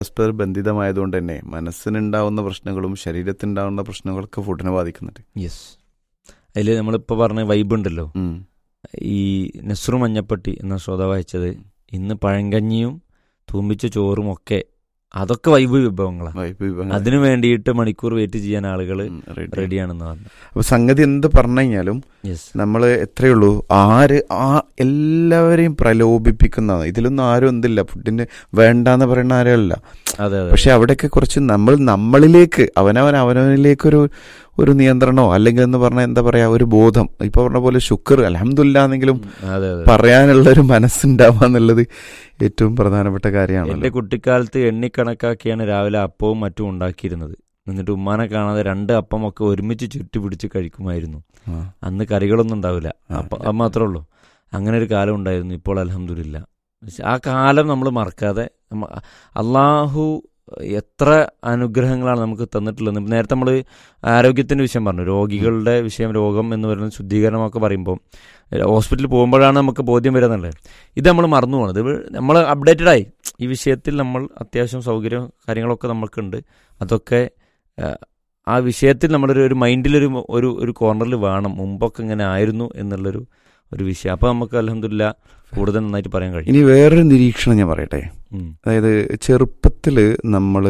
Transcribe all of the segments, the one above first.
പരസ്പര ബന്ധിതമായതുകൊണ്ട് തന്നെ മനസ്സിനുണ്ടാവുന്ന പ്രശ്നങ്ങളും ശരീരത്തിനുണ്ടാവുന്ന പ്രശ്നങ്ങളൊക്കെ ഫുഡിനെ ബാധിക്കുന്നുണ്ട് യെസ് അതിൽ നമ്മളിപ്പോൾ പറഞ്ഞ വൈബ് ഉണ്ടല്ലോ ഉം. ഈ നെസ്രു മഞ്ഞപ്പട്ടി എന്ന ശ്രോതാവ് അയച്ചത് ഇന്ന് പഴങ്കഞ്ഞിയും തൂമ്പിച്ച ചോറും ഒക്കെ അതൊക്കെ വൈബ് വിഭവങ്ങളാണ് വൈബ് വിഭവങ്ങൾ. അതിനു വേണ്ടിയിട്ട് മണിക്കൂർ വെയിറ്റ് ചെയ്യാൻ ആളുകൾ ഉം, ready. റെഡിയാണെന്ന് പറഞ്ഞു അപ്പൊ സംഗതി എന്ത് പറഞ്ഞു കഴിഞ്ഞാലും യെസ് നമ്മൾ എത്രയേ ഉള്ളൂ ആര് ആ എല്ലാവരെയും പ്രലോഭിപ്പിക്കുന്നതാണ് ഇതിലൊന്നും ആരും എന്തില്ല ഫുഡിന് വേണ്ടാന്ന് പറയുന്ന ആരല്ല അതെ അതെ പക്ഷെ അവിടെയൊക്കെ കുറച്ച് നമ്മൾ നമ്മളിലേക്ക് അവനവൻ അവനവനിലേക്കൊരു ഒരു നിയന്ത്രണമോ അല്ലെങ്കിൽ എന്ന് പറഞ്ഞാൽ എന്താ പറയാ ഒരു ബോധം ഇപ്പൊ പറഞ്ഞ പോലെ ശുക്ർ അലഹമില്ലാന്നെങ്കിലും അതെ അതെ പറയാനുള്ള ഒരു മനസ്സുണ്ടാവുക എന്നുള്ളത് ഏറ്റവും പ്രധാനപ്പെട്ട എന്റെ കാര്യമാണല്ലോ കുട്ടിക്കാലത്ത് എണ്ണിക്കണക്കാക്കിയാണ് രാവിലെ അപ്പവും മറ്റും ഉണ്ടാക്കിയിരുന്നത് എന്നിട്ട് ഉമ്മാനെ കാണാതെ രണ്ട് അപ്പമൊക്കെ ഒരുമിച്ച് ചുറ്റി പിടിച്ച് കഴിക്കുമായിരുന്നു ആ. അന്ന് കറികളൊന്നും ഉണ്ടാവില്ല ആ, അപ്പം അത് മാത്രമേ ഉള്ളൂ അങ്ങനെ ഒരു കാലം ഉണ്ടായിരുന്നു ഇപ്പോൾ അലഹമില്ല ആ കാലം നമ്മൾ മറക്കാതെ നമ്മ- അള്ളാഹു എത്ര അനുഗ്രഹങ്ങളാണ് നമുക്ക് തന്നിട്ടുള്ളത് ഇപ്പം നേരത്തെ നമ്മൾ ആരോഗ്യത്തിൻ്റെ വിഷയം പറഞ്ഞു രോഗികളുടെ വിഷയം രോഗം എന്ന് പറയുന്നത് ശുദ്ധീകരണമൊക്കെ പറയുമ്പോൾ ഹോസ്പിറ്റലിൽ പോകുമ്പോഴാണ് നമുക്ക് ബോധ്യം വരുന്നുള്ളത് ഇത് നമ്മൾ മറന്നു പോകുന്നത് ഇത് നമ്മൾ അപ്ഡേറ്റഡ് ആയി ഈ വിഷയത്തിൽ നമ്മൾ അത്യാവശ്യം സൗകര്യം കാര്യങ്ങളൊക്കെ നമുക്കുണ്ട് അതൊക്കെ ആ, ആ വിഷയത്തിൽ നമ്മളൊരു ഒരു മൈൻഡിലൊരു ഒരു ഒരു കോർണറിൽ വേണം മുമ്പൊക്കെ ഇങ്ങനെ ആയിരുന്നു എന്നുള്ളൊരു ഒരു വിഷയം അപ്പോൾ നമുക്ക് അലഹമില്ല കൂടുതൽ നന്നായിട്ട് പറയാൻ കഴിയും ഇനി വേറൊരു നിരീക്ഷണം ഞാൻ പറയട്ടെ ഉം. അതായത് ചെറുപ്പത്തിൽ നമ്മൾ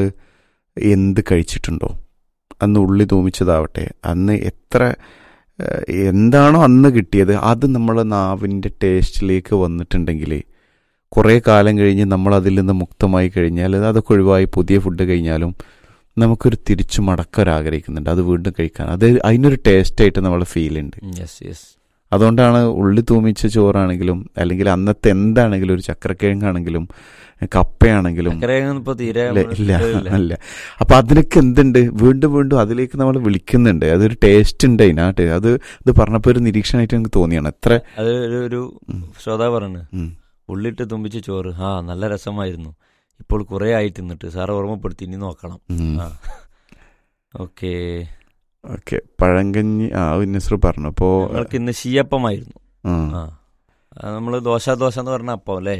എന്ത് കഴിച്ചിട്ടുണ്ടോ അന്ന് ഉള്ളി തൂമിച്ചതാവട്ടെ അന്ന് എത്ര ഏഹ്, എന്താണോ അന്ന് കിട്ടിയത് അത് നമ്മളെ നാവിൻ്റെ ടേസ്റ്റിലേക്ക് വന്നിട്ടുണ്ടെങ്കിൽ കുറേ കാലം കഴിഞ്ഞ് നമ്മൾ അതിൽ നിന്ന് മുക്തമായി കഴിഞ്ഞാൽ അതൊക്കെ ഒഴിവായി പുതിയ ഫുഡ് കഴിഞ്ഞാലും നമുക്കൊരു തിരിച്ചു മടക്കം ആഗ്രഹിക്കുന്നുണ്ട് അത് വീണ്ടും കഴിക്കാൻ അത് അതിനൊരു ടേസ്റ്റായിട്ട് നമ്മൾ ഫീൽ ഉണ്ട് യെസ് യെസ് അതുകൊണ്ടാണ് ഉള്ളി തൂമിച്ച ചോറാണെങ്കിലും അല്ലെങ്കിൽ അന്നത്തെ എന്താണെങ്കിലും ഒരു ചക്രക്കിഴങ്ങാണെങ്കിലും കപ്പയാണെങ്കിലും ഇപ്പൊ തീരെ ഇല്ല നമ്മള് ഇല്ല ഇല്ല. അല്ല അപ്പൊ അതിനൊക്കെ എന്തുണ്ട് വീണ്ടും വീണ്ടും അതിലേക്ക് നമ്മൾ വിളിക്കുന്നുണ്ട് അതൊരു ടേസ്റ്റ് ഉണ്ട് അതിനാട്ട് അത് ഇത് പറഞ്ഞപ്പോ ഒരു നിരീക്ഷണമായിട്ട് എനിക്ക് തോന്നിയാണ് എത്ര അത് ഒരു ഒരു ഉം. ശ്രോതാവ് പറഞ്ഞു ഉം. ഉള്ളിട്ട് തുമ്പിച്ച് ചോറ് ആ നല്ല രസമായിരുന്നു ഇപ്പോൾ കുറേ ആയി തിന്നിട്ട് സാറ് ഓർമ്മപ്പെടുത്തി ഇനി നോക്കണം ഉം. ആ ഓക്കെ ഓക്കെ പഴങ്കഞ്ഞി ആ നസ്രു പറഞ്ഞു അപ്പോ ഞങ്ങൾക്ക് ഇന്ന് ശീയപ്പമായിരുന്നു ഉം. ആ നമ്മൾ ദോശ ദോശ എന്ന് പറഞ്ഞ അപ്പം അല്ലേ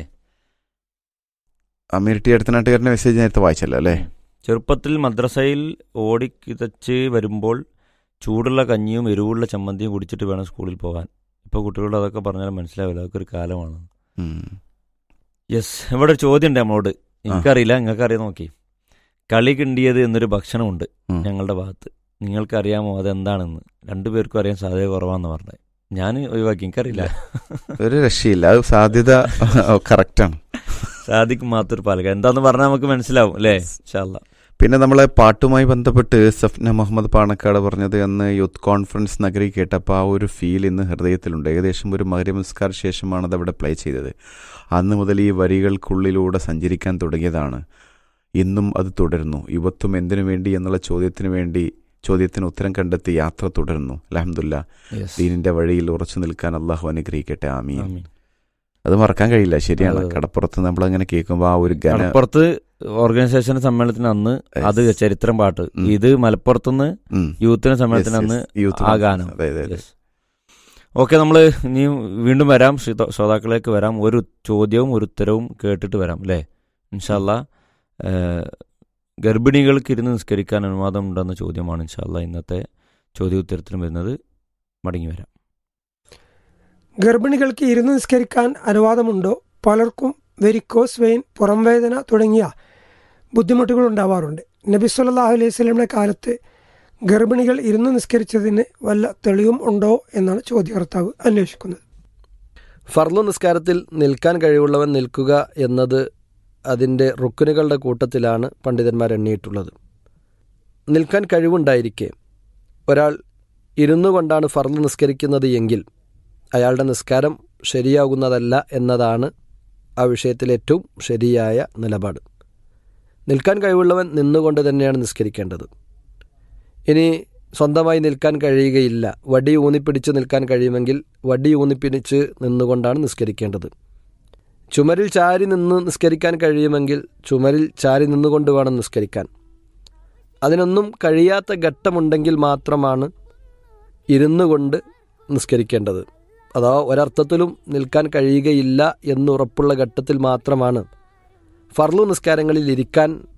അമീർട്ടി അടുത്ത നാട്ടുകാരന്റെ മെസ്സേജ് നേരത്തെ വായിച്ചല്ലോ അല്ലേ ചെറുപ്പത്തിൽ മദ്രസയിൽ ഓടിക്കിതച്ച് വരുമ്പോൾ ചൂടുള്ള കഞ്ഞിയും എരിവുള്ള ചമ്മന്തിയും കുടിച്ചിട്ട് വേണം സ്കൂളിൽ പോകാൻ ഇപ്പോൾ കുട്ടികളോട് അതൊക്കെ പറഞ്ഞാൽ മനസ്സിലാവില്ല അതൊക്കെ ഒരു കാലമാണ് ഉം. യെസ് ഇവിടെ ഒരു ചോദ്യം ഉണ്ട് നമ്മളോട് എനിക്കറിയില്ല നിങ്ങൾക്ക് അറിയാൻ നോക്കി കളി കിണ്ടിയത് എന്നൊരു ഭക്ഷണമുണ്ട് ഉം. ഞങ്ങളുടെ ഭാഗത്ത് നിങ്ങൾക്കറിയാമോ അതെന്താണെന്ന് രണ്ടുപേർക്കും അറിയാൻ സാധ്യത കുറവാന്ന് പറഞ്ഞത് ഞാൻ ഒഴിവാക്കി എനിക്കറിയില്ല ഒരു രക്ഷയില്ല അത് സാധ്യത കറക്റ്റാണ് സാദിഖ് മാത്തൂർ പാലക്ക എന്താന്ന് പറഞ്ഞാൽ നമുക്ക് മനസ്സിലാവും അല്ലേ ഇൻഷാല്ലാ പിന്നെ നമ്മളെ പാട്ടുമായി ബന്ധപ്പെട്ട് സഫ്ന മുഹമ്മദ് പാണക്കാട് പറഞ്ഞത് അന്ന് യൂത്ത് കോൺഫറൻസ് നഗരി കേട്ടപ്പോൾ ആ ഒരു ഫീൽ ഇന്ന് ഹൃദയത്തിലുണ്ട് ഏകദേശം ഒരു മകര നമസ്കാര ശേഷമാണ് അത് അവിടെ പ്ലേ ചെയ്തത് അന്ന് മുതൽ ഈ വരികൾക്കുള്ളിലൂടെ സഞ്ചരിക്കാൻ തുടങ്ങിയതാണ് ഇന്നും അത് തുടരുന്നു യുവത്വം എന്തിനു വേണ്ടി എന്നുള്ള ചോദ്യത്തിന് വേണ്ടി ചോദ്യത്തിന് ഉത്തരം കണ്ടെത്തി യാത്ര തുടരുന്നു അലഹമുല്ല Yes. ദീനിന്റെ വഴിയിൽ ഉറച്ചു നിൽക്കാൻ അള്ളാഹു അനുഗ്രഹിക്കട്ടെ ആമീൻ ആമീൻ. അത് മറക്കാൻ കഴിയില്ല ശരിയാണ് അതെ, അതെ. കടപ്പുറത്ത് നമ്മളങ്ങനെ കേൾക്കുമ്പോൾ ആ ഒരു ഗന മലപ്പുറത്ത് ഓർഗനൈസേഷൻ സമ്മേളനത്തിന് അന്ന് അത് ചരിത്രം പാട്ട് ഉം. ഇത് മലപ്പുറത്തുനിന്ന് ഉം. യൂത്തിന് Yes, സമ്മേളനത്തിന് yes. അന്ന് യൂത്ത് ആ ഗാനം അതെ അതെ അതെ ഓക്കെ നമ്മൾ ഇനി വീണ്ടും വരാം ശ്രോത- ശ്രോതാക്കളിലേക്ക് വരാം ഒരു ചോദ്യവും ഒരു ഉത്തരവും കേട്ടിട്ട് വരാം അല്ലേ ഇൻഷാല്ല ഗർഭിണികൾക്ക് ഇരുന്ന് നിസ്കരിക്കാൻ അനുവാദം ഉണ്ടെന്ന ചോദ്യമാണ് ഇൻഷാല്ല ഇന്നത്തെ ചോദ്യോത്തരത്തിനും വരുന്നത് മടങ്ങി വരാം ഗർഭിണികൾക്ക് ഇരുന്ന് നിസ്കരിക്കാൻ അനുവാദമുണ്ടോ പലർക്കും വെരിക്കോസ് വെയിൻ പുറംവേദന തുടങ്ങിയ ബുദ്ധിമുട്ടുകൾ ഉണ്ടാവാറുണ്ട് നബി സല്ലല്ലാഹു അലൈഹി സ്വലമിന്റെ കാലത്ത് ഗർഭിണികൾ ഇരുന്ന് നിസ്കരിച്ചതിന് വല്ല തെളിവും ഉണ്ടോ എന്നാണ് ചോദ്യകർത്താവ് അന്വേഷിക്കുന്നത് ഫർളു നിസ്കാരത്തിൽ നിൽക്കാൻ കഴിവുള്ളവൻ നിൽക്കുക എന്നത് അതിൻ്റെ റുക്കുനുകളുടെ കൂട്ടത്തിലാണ് പണ്ഡിതന്മാർ എണ്ണിയിട്ടുള്ളത് നിൽക്കാൻ കഴിവുണ്ടായിരിക്കെ ഒരാൾ ഇരുന്നു കൊണ്ടാണ് ഫർളു നിസ്കരിക്കുന്നത് എങ്കിൽ അയാളുടെ നിസ്കാരം ശരിയാകുന്നതല്ല എന്നതാണ് ആ വിഷയത്തിൽ ഏറ്റവും ശരിയായ നിലപാട് നിൽക്കാൻ കഴിവുള്ളവൻ നിന്നുകൊണ്ട് തന്നെയാണ് നിസ്കരിക്കേണ്ടത് ഇനി സ്വന്തമായി നിൽക്കാൻ കഴിയുകയില്ല വടി ഊന്നിപ്പിടിച്ച് നിൽക്കാൻ കഴിയുമെങ്കിൽ വടി ഊന്നിപ്പിടിച്ച് നിന്നുകൊണ്ടാണ് നിസ്കരിക്കേണ്ടത് ചുമരിൽ ചാരി നിന്ന് നിസ്കരിക്കാൻ കഴിയുമെങ്കിൽ ചുമരിൽ ചാരി നിന്നുകൊണ്ട് വേണം നിസ്കരിക്കാൻ അതിനൊന്നും കഴിയാത്ത ഘട്ടമുണ്ടെങ്കിൽ മാത്രമാണ് ഇരുന്നു കൊണ്ട് നിസ്കരിക്കേണ്ടത് അഥവാ ഒരർത്ഥത്തിലും നിൽക്കാൻ കഴിയുകയില്ല എന്നുറപ്പുള്ള ഘട്ടത്തിൽ മാത്രമാണ് ഫർലു നിസ്കാരങ്ങളിൽ ഇരിക്കാൻ